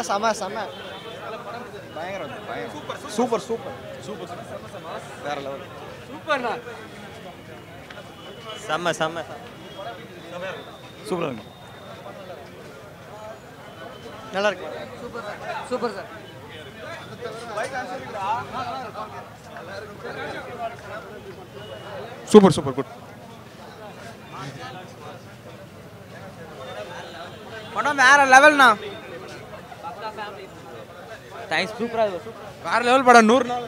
படம் செம செம பயங்கரம் பயங்கரம் சூப்பர் சூப்பர் சூப்பர் வேற லெவல் சூப்பர்ண்ணா செம்ம செம்ம சூப்பராக இருக்கும் நல்லா இருக்கு super sir super sir super super good படம் வேற லெவல்ண்ணா தேங்க்ஸ் சூப்பராக இருக்கும் வேற லெவல் படம் நூறு நாள்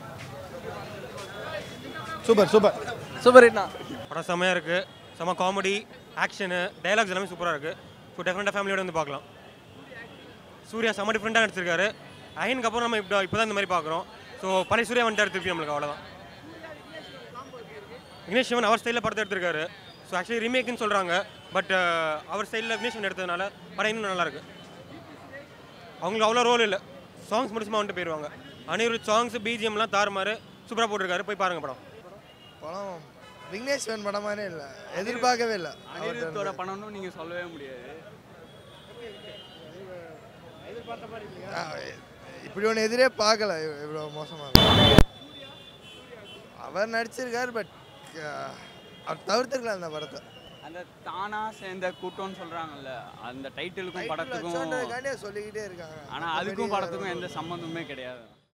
சூப்பர் சூப்பர் சூப்பர் ஹிட்ண்ணா படம் செம்மையாக இருக்குது செம்ம காமெடி ஆக்ஷனு டைலாக்ஸ் எல்லாமே சூப்பராக இருக்குது ஸோ டெஃபினட்டாக ஃபேமிலியோட வந்து பார்க்கலாம் சூர்யா செம்ம டிஃப்ரெண்ட்டாக நடிச்சிருக்காரு அயனுக்கு அப்புறம் நம்ம இப்போ இப்போ தான் இந்த மாதிரி பார்க்குறோம் ஸோ பழைய சூர்யா வந்துட்டார் திருப்பி நம்மளுக்கு அவ்வளோதான் விக்னேஷ் சிவன் அவர் ஸ்டைலில் படத்தை எடுத்திருக்காரு ஸோ ஆக்சுவலி ரீமேக்னு சொல்கிறாங்க பட் அவர் ஸ்டைலில் விக்னேஷ் சிவன் எடுத்ததுனால படம் இன்னும் நல்லாயிருக்கு அவங்களுக்கு அவ்வளோ ரோல் இல்லை சாங்ஸ் முடிச்சுமா வந்துட்டு போயிடுவாங்க அனிருத் சாங்ஸ் பிஜிஎம்லாம் தாறுமாறு சூப்பராக போட்டிருக்காரு போய் பாருங்கள் படம் படம் விக்னேஸ்வரன் படம் மாதிரி இல்லை எதிர்பார்க்கவே இல்லை அனிருத்தோட படம்னு நீங்க சொல்லவே முடியாது ஆ, இப்படி ஒன்று எதிரே பார்க்கல இவ்- இவ்வளோ மோசமாக இருக்கும் அவர் நடிச்சிருக்கார் பட் அவர் தவிர்த்துருக்கலாம் அந்த படத்தை அந்த தானா சேர்ந்த கூட்டம்னு சொல்றாங்கல்ல அந்த டைட்டிலுக்கும் படத்துக்கும் வச்சோன்றதுக்காண்டியே சொல்லிக்கிட்டே இருக்காங்க ஆனா அதுக்கும் படத்துக்கும் எந்த சம்மந்தமுமே கிடையாது